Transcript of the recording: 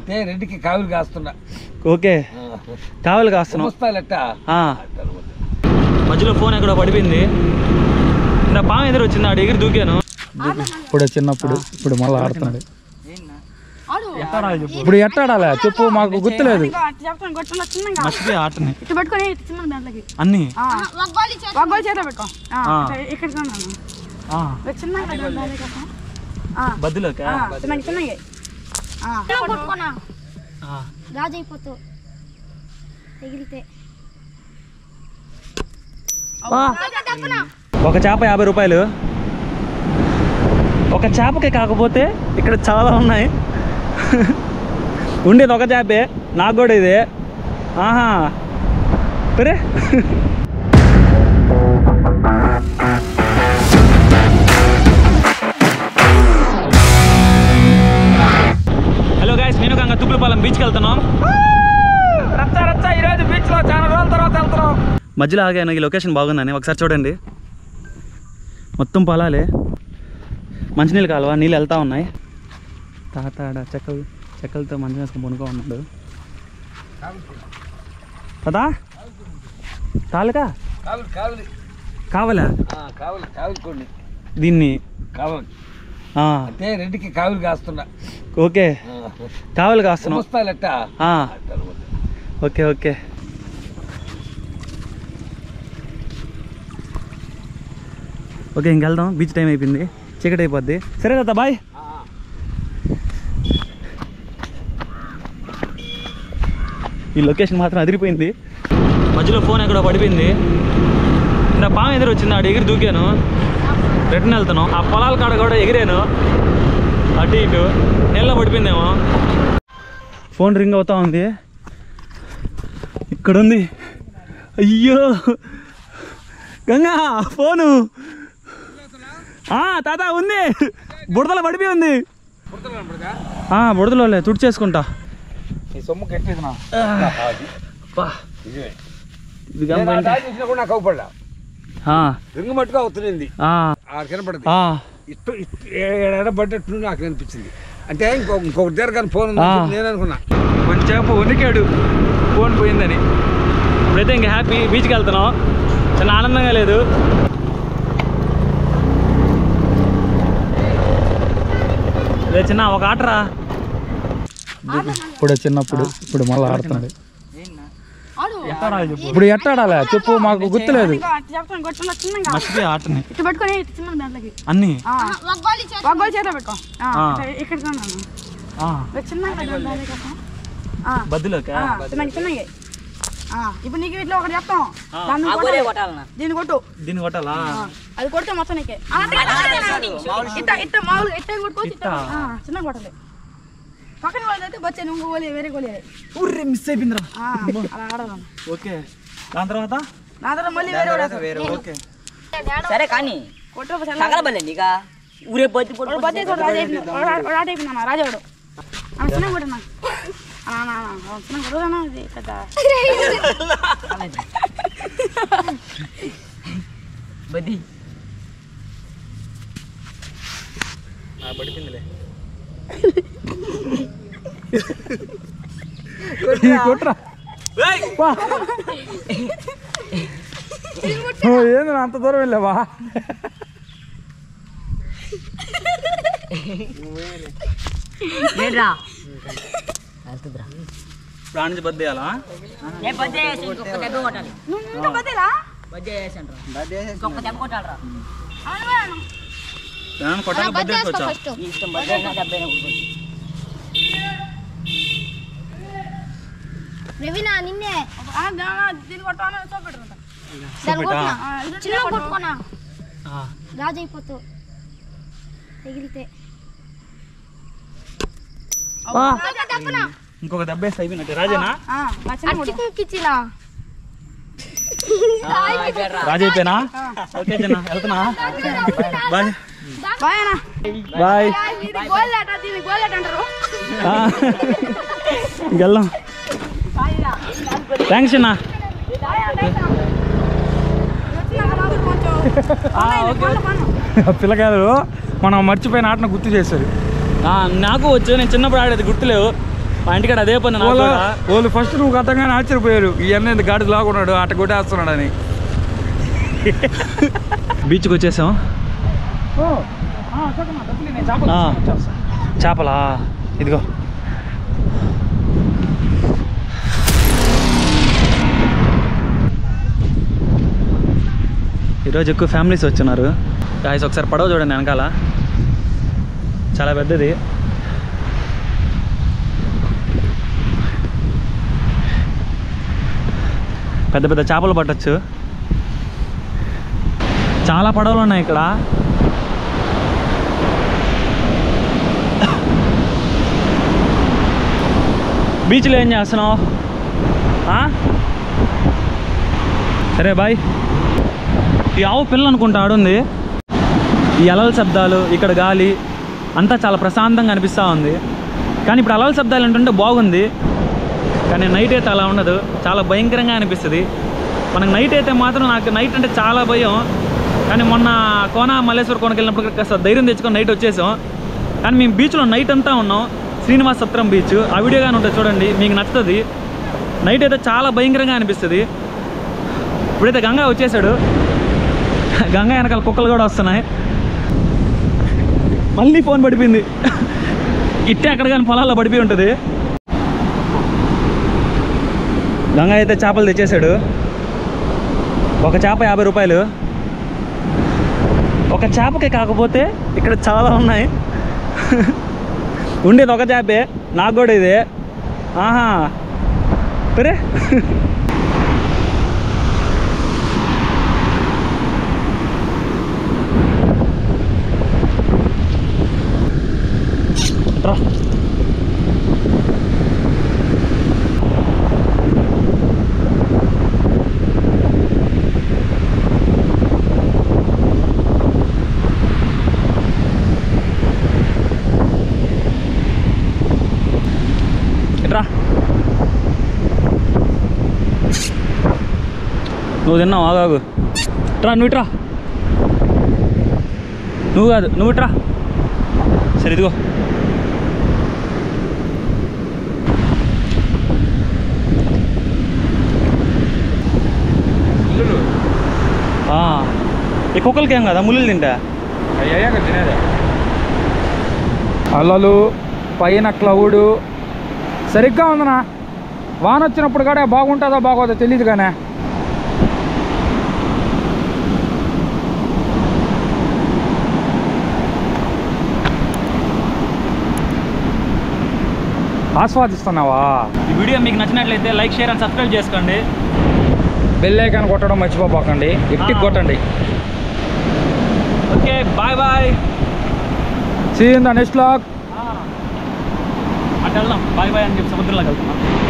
అంటే రెడ్డికి కావులు కాస్తున్నా ఓకే కావాలి కాస్తున్నాం వస్తాలెట్ట ఆ. మధ్యలో ఫోన్ ఎక్కడో పడిపోయింది నా పాము ఎదురు వచ్చింది ఆడ ఎగిరి దూకాను ఇప్పుడు చిన్నప్పుడు ఇప్పుడు మళ్ళీ ఆడుతున్నాడు ఆడు ఇప్పుడు ఎట్టాడాలి చెప్పు మాకు గుర్తులేదు ఇంకా అట్ట చెప్తాను కొట్టున్నా చిన్నగా మర్చిపోయి ఆటని ఇట్టు పట్టుకొని ఇట్టు చిన్నగా దాంట్లోకి అన్ని ఆ. వగ్గోలు చేతిలో పెట్టుకో ఆ, ఆ. ఇక్కడ- ఇక్కడ కొన్నాను ఆ, చిన్నగా దాంట్లోకి వేసుకో. ఆ, బద్దులోకా ఆ, చిన్నగా చిన్నగా ఆ. కొట్టుకోనా ఆ. రాజైపోతూ ఎగిరితే ఆ. ఒక చేప యాభై రూపాయలు ఒక చేపకే కాకపోతే ఇక్కడ చాలా ఉన్నాయి ఉండేది ఒక చేపే నాకు కూడా ఇదే ఆహా సరే హలో గాయస్ నేను గంగ తుప్పులపాలెం బీచ్కి వెళ్తున్నాం రచ్చ రచ్చ ఈరోజు బీచ్ లో చాలా రోజుల తర్వాత వెళ్తున్నాం మధ్యలో ఆగాను ఈ లొకేషన్ బాగుందని ఒకసారి చూడండి మొత్తం పొలాలే మంచినీళ్ళు కాలువ నీళ్ళు వెళ్తా ఉన్నాయి తాత ఆడ చెక్కలు చెక్కలతో మంచి వేసుకొని పనుకో ఉన్నాడు కదా తాలుకా కావులు కావులు కావాలా ఆ, కావులు కావులు కొన్ని దీన్ని కావాలి ఆ, అంటే రెడ్డికి కావులు కాస్తున్నా ఓకే కావాలి కాస్తున్నాం వస్తాలెట్ట ఆ, ఓకే ఓకే ఓకే ఇంకెళ్దాం బీచ్ టైం అయిపోయింది చీకటి అయిపోద్ది సరే తాత బాయ్ ఈ లొకేషన్ మాత్రం అదిరిపోయింది మధ్యలో ఫోన్ ఎక్కడో పడిపోయింది నా పాము ఎదురు వచ్చింది ఆడ ఎగిరి దూకాను రిటర్న్ వెళ్తాను ఆ పొలాల కాడ కూడా ఎగిరాను అటు ఇటు నీళ్ళలో పడిపోయిందేమో ఫోన్ రింగ్ అవుతా ఉంది ఇక్కడ ఉంది అయ్యో గంగా ఫోను ఆ, తాత ఉంది బుడతలో పడిపోయి ఉంది ఆ, బుడతలో లే తుడిచేసుకుంటా ఈ సొమ్ము కట్టేది నా పా, నిజమే ఇది నేను ఆ గమ్మంటే. దారి చూసినా కూడా నాకు అవుపడలా ఆ, రింగు మట్టుగా అవుతుంది ఆ, ఆ కనపడదు ఆ, ఇట్టు ఎడబడ్డట్టు నాకు అనిపించింది అంటే ఇంకో ఇంకొక దగ్గర కానీ ఫోన్ ఉంది ఆ. నేను అనుకున్నా కొంచెంసేపు వణికాడు ఫోన్ పోయిందని ఇప్పుడైతే ఇంకా హ్యాపీ బీచ్కి వెళ్తున్నాం చాలా ఆనందంగా లేదు రే చిన్న ఒక ఆటరా ఇప్పుడు చిన్నప్పుడు ఇప్పుడు మళ్ళీ ఆడుతున్నాడు ఆడు ఇప్పుడు ఎట్టాడాలి చెప్పు మాకు గుర్తులేదు ఇంకా అట్ట చెప్తాను కొట్టున్నా చిన్నగా మర్చిపోయి ఆటని ఇట్టు పట్టుకొని ఇట్టు చిన్నగా దాంట్లోకి అన్ని ఆ. వగ్గోలు చేతిలో పెట్టుకో ఆ, ఆ. ఇక్కడ- ఇక్కడ కొన్నాను ఆ, చిన్నగా దాంట్లోకి వేసుకో. ఆ. బద్దులోకా ఆ, చిన్నగా చిన్నగా ఆ, ఇప్పుడు నీకు ఇట్లా ఒకటి చెప్తాం ఆ. దాన్ని కొట్టాలి. దీన్ని కొట్టు దీన్ని కొట్టాలా ఆ, అది కొడితే మొత్తం నీకే ఆ, ఇట్ట ఇట్ట మామూలుగా ఇట్ట కొట్టుకోవచ్చు ఇట్ట ఇట్టా? ఆ, చిన్నగా కొట్టాలి పక్కన వాళ్ళది అయితే బచ్చే నువ్వు గోలే వేరే గోలే ఊర్రే మిస్ అయిపోయిందిరా ఆ, అలా ఆడాలి ఓకే దాని తర్వాత నా దగ్గర మళ్ళీ వేరే వాడు వేస్తాడు. ఓకే సరే కానీ కొట్టు ఒక సెల్ల. తగలబల్లండి ఇక ఊరే బతి వాడు బచ్చే వాడు రాజు అయిపోయింది. వాడు వాడు ఆట అయిపోయింది అన్న రాజావాడు ఆ, చిన్నగా కొట్టనా అన్నా చిన్నగా కొడుదన్నా ఇది పెద్ద బది పడిపోయిందిలే కొట్రా ఏంది అంత దూరం వెళ్ళావా లేదురా వెళ్తుందిరా ఇప్పుడు ఆడ నుంచి బద్దేయాలా నేను బద్దే వేసి ఇంకొక దెబ్బ కొట్టాలి నువ్వు ఇంకా బతేలా బద్దే వేసాను ఇంకొక దెబ్బ కొట్టాలరా దాన్ని కొట్టాలి బద్దేసుకోవచ్చా నీ ఇష్టం బద్దే అయినా దెబ్బ అయినా కొట్టుకోవచ్చు రవినా నిన్నే దీన్ని కొట్టాలని చూపెట్టుకుంటా దాన్ని చూపెట్టా? కొట్టునా చిన్న కొట్టుకోనా ఆ, రాజైపోతూ ఎగిరితే ఆ. ఇంకొక దెబ్బ వేస్తే అయిపోయినట్టే రాజేనా అచ్చికిచ్చినా రాజు అయిపోయినా ఓకే చిన్న వెళ్తున్నా బాయ్ బాయ్ అన్న బాయ్ ఇది గోల్లేట దీన్ని గోల్లేట అంటారు ఇంకెళ్దాం థ్యాంక్స్ అన్న పిల్లకాయలు మనం మర్చిపోయిన ఆటను గుర్తు చేశారు నాకు వచ్చు నేను చిన్నప్పుడు ఆడేది గుర్తులేవు మా ఇంటికాడ అదే పని నాకు వాళ్ళు కూడా. వాళ్ళు ఫస్ట్ నువ్వు కట్టంగానే ఆశ్చర్యపోయారు ఈ అన్న ఇంత గాడి లాగున్నాడు అట్ట కొట్టేస్తున్నాడు అని బీచ్కి వచ్చేసాం ఆ, చేపలా ఇదిగో ఈరోజు ఎక్కువ ఫ్యామిలీస్ వచ్చినారు గాయస్ ఒకసారి పడవ చూడండి వెనకాల చాలా పెద్దది పెద్ద పెద్ద చేపలు పట్టచ్చు చాలా పడవలు ఉన్నాయి ఇక్కడ బీచ్లో ఏం చేస్తున్నావు ఆ? సరే బాయ్ ఈ ఆవు పిల్ల అనుకుంటా ఆడుంది ఈ అలల శబ్దాలు ఇక్కడ గాలి అంతా చాలా ప్రశాంతంగా అనిపిస్తూ ఉంది కానీ ఇప్పుడు అలల శబ్దాలు ఏంటంటే బాగుంది కానీ నైట్ అయితే అలా ఉండదు చాలా భయంకరంగా అనిపిస్తుంది మనకు నైట్ అయితే మాత్రం నాకు నైట్ అంటే చాలా భయం కానీ మొన్న కోన మల్లేశ్వర కోనకి వెళ్ళినప్పుడు కాస్త ధైర్యం తెచ్చుకొని నైట్ వచ్చేసాం కానీ మేము బీచ్లో నైట్ అంతా ఉన్నాం శ్రీనివాస సత్రం బీచ్ ఆ వీడియో కానీ ఉంటుంది చూడండి మీకు నచ్చుతుంది నైట్ అయితే చాలా భయంకరంగా అనిపిస్తుంది ఇప్పుడైతే గంగా వచ్చేసాడు గంగా వెనకాల కుక్కలు కూడా వస్తున్నాయి మళ్ళీ ఫోన్ పడిపోయింది ఇట్టే అక్కడ కానీ పొలాల్లో పడిపోయి ఉంటుంది గంగా అయితే చేపలు తెచ్చేసాడు ఒక చేప యాభై రూపాయలు ఒక చేపకే కాకపోతే ఇక్కడ చాలా ఉన్నాయి ఉండేది ఒక చేపే నాకు కూడా ఇదే ఆహా సరే రా ఇట్రా నువ్వు తిన్నావు ఆగాగు ఇట్రా నువ్వు ఇట్రా నువ్వు కాదు నువ్వు ఇట్రా సరే ఇదిగో ఆ, ఈ కుక్కలకి ఏం కదా ముళ్ళు తింటా అయ్యాక తినేదే అల్లలు పైన క్లౌడ్ సరిగ్గా ఉందనా వాన వచ్చినప్పుడు కూడా బాగుంటుందో బాగోదో తెలియదు కానీ ఆస్వాదిస్తున్నావా ఈ వీడియో మీకు నచ్చినట్లయితే లైక్ షేర్ అండ్ సబ్స్క్రైబ్ చేసుకోండి బెల్ ఐకాన్ కొట్టడం మర్చిపోకండి ఎట్టి ఆ. కొట్టండి okay bye bye see in the next లాక్ అటు వెళ్దాం బాయ్ బాయ్ అని చెప్పి సముద్రంలోకి వెళ్తున్నాం